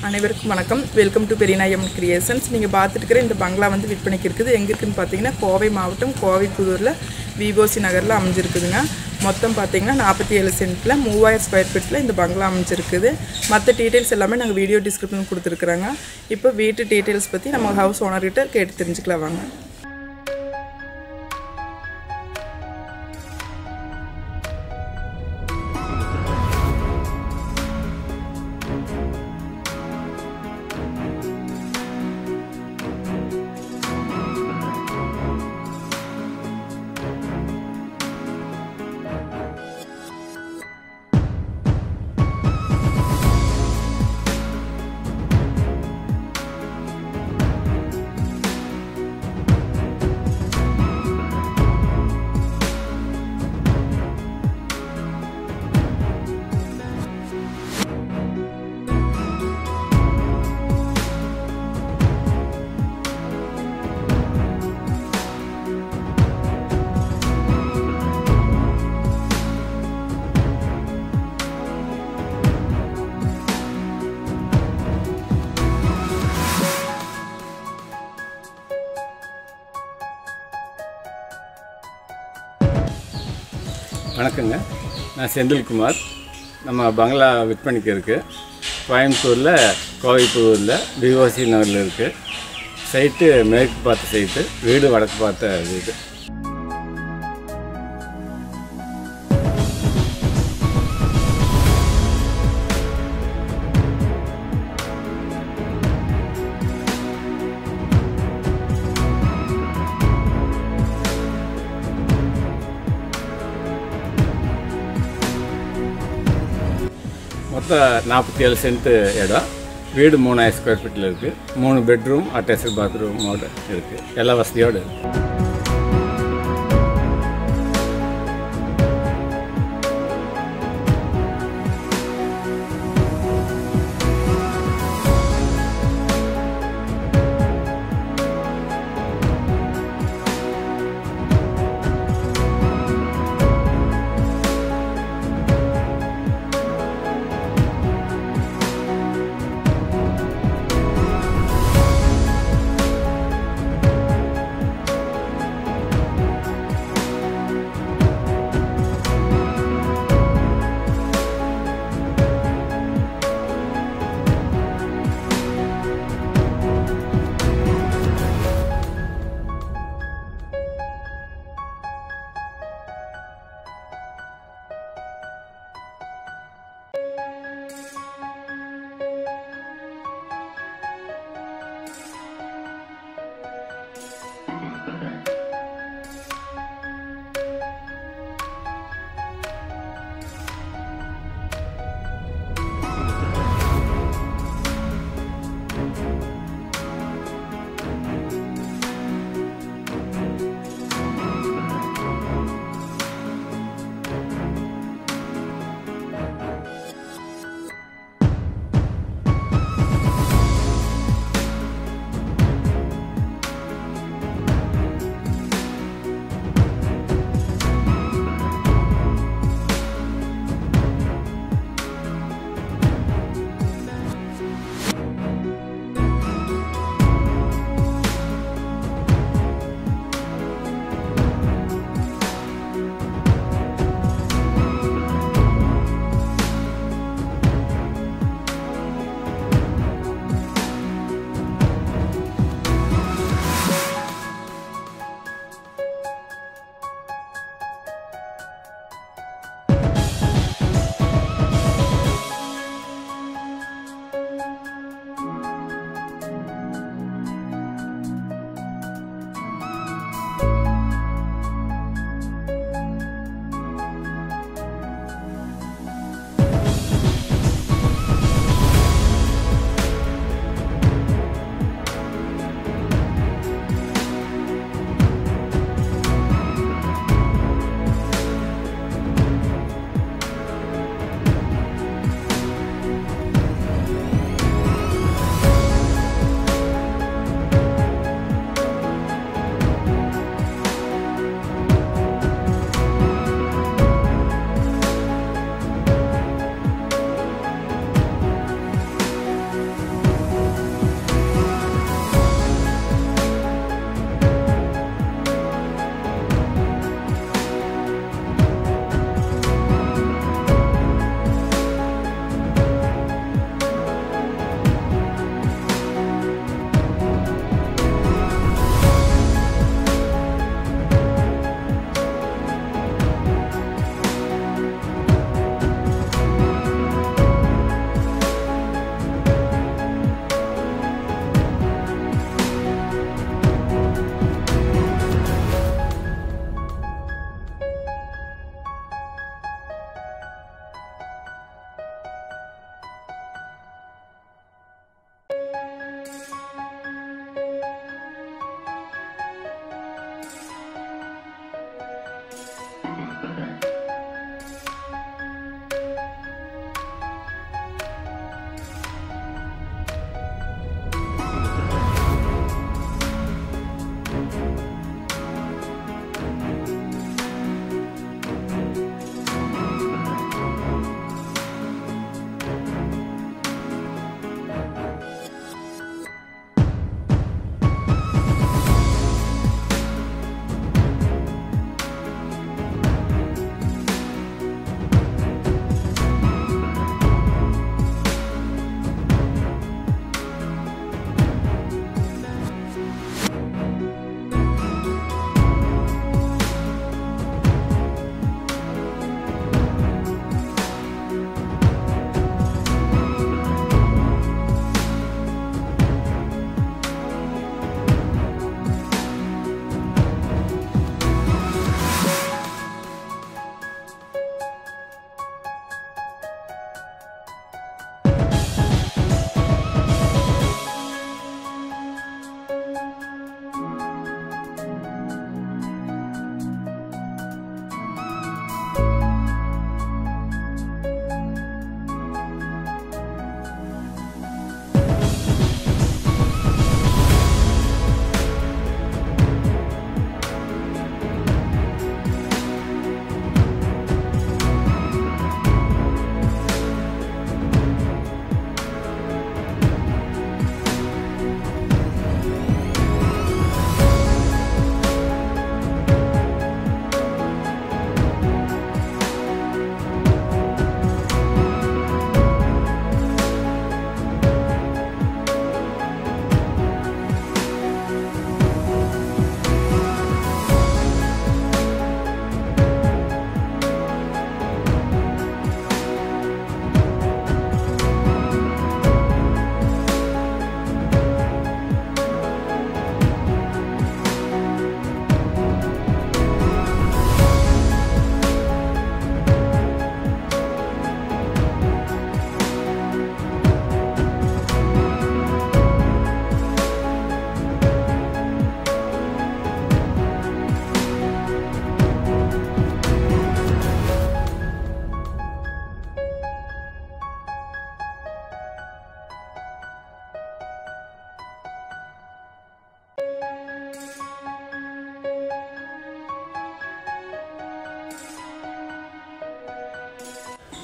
அனைவருக்கும் வணக்கம் welcome to பெரியநாயம் creations நீங்கள் பார்த்துட்டு இருக்கிற இந்த பங்களா வந்து விற்பனைக்கு இருக்குது எங்கே இருக்குன்னு பார்த்தீங்கன்னா கோவை மாவட்டம் கோவை புதூரில் விவோசி நகரில் அமைஞ்சிருக்குதுங்க மொத்தம் பார்த்தீங்கன்னா நாற்பத்தி ஏழு சென்ட்டில் மூவாயிரம் ஸ்கொயர் ஃபீட்டில் இந்த பங்களா அமைஞ்சிருக்குது மற்ற டீட்டெயில்ஸ் எல்லாமே நாங்கள் வீடியோ டிஸ்கிரிப்ஷன் கொடுத்துருக்குறோங்க இப்போ வீட்டு டீட்டெயில்ஸ் பற்றி நம்ம ஹவுஸ் ஓனர்கிட்ட கேட்டு தெரிஞ்சுக்கலாம் வாங்க வணக்கங்க நான் செந்தில்குமார் நம்ம பங்களா விற்பனைக்கு இருக்குது கோயம்புத்தூரில் கோவைப்புதூரில் விவோசி நகரில் இருக்குது சைட்டு மேற்கு பார்த்த சைட்டு வீடு வடக்கு பார்த்த வீடு மொத்தம் நாற்பத்தி ஏழு சென்ட்டு இடம் வீடு மூணாயிரம் ஸ்கொயர் ஃபீட்டில் இருக்குது மூணு பெட்ரூம் அட்டாச்சு பாத்ரூமோடு இருக்குது எல்லா வசதியோடு இருக்குது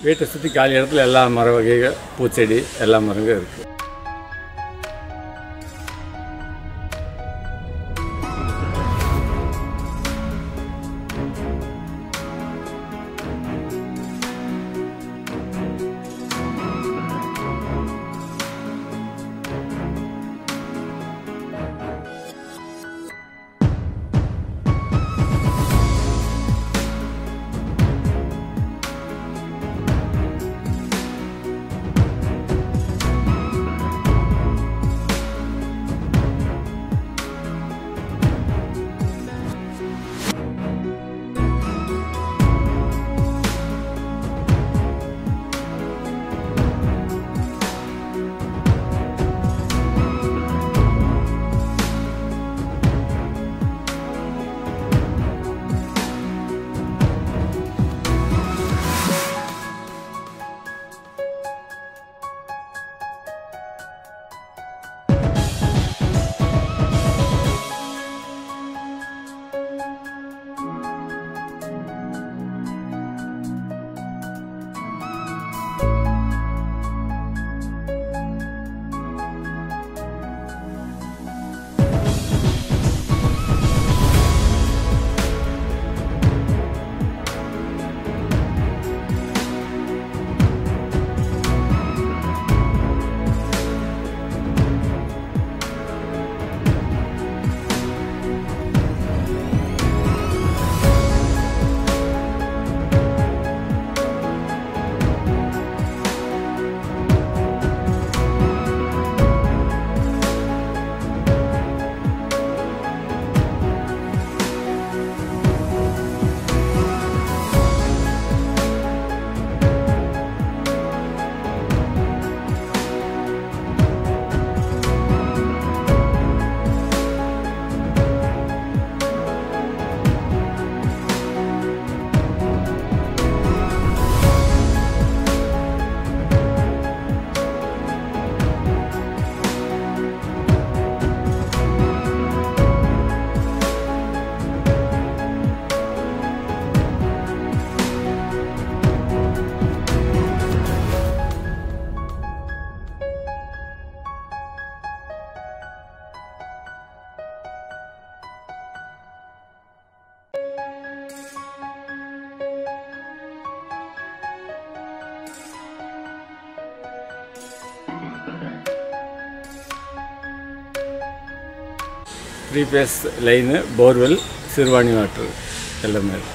வீட்டை சுற்றி காலி இடத்துல எல்லா மர வகைகள் பூச்செடி எல்லா மரங்களும் இருக்குது three phase line borewell Siruvani water எல்லாமே இருக்கு.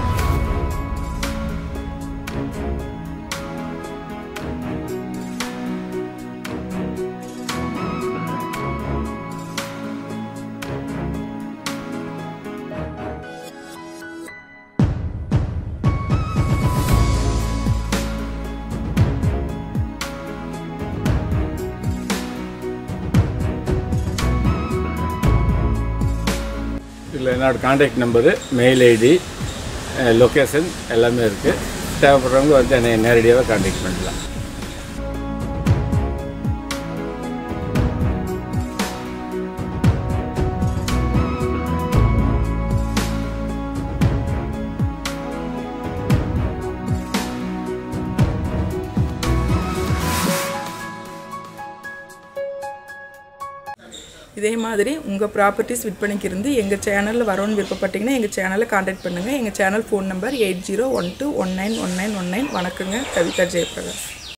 இதில் என்னோட contact number mail ID location எல்லாமே இருக்குது தேவைப்படுறவங்க வந்து என்னை நேரடியாகவே காண்டாக்ட் பண்ணலாம் இதே மாதிரி உங்கள் ப்ராப்பர்ட்டிஸ் விற்பனைக்கு இருந்து எங்கள் சேனலில் வரணும்னு விருப்பப்பட்டீங்கன்னா எங்கள் சேனலை காண்டாக்ட் பண்ணுங்கள் எங்கள் channel phone number eight zero one two one nine one nine one nine வணக்கங்க கவிதா ஜெயபிரகாஷ்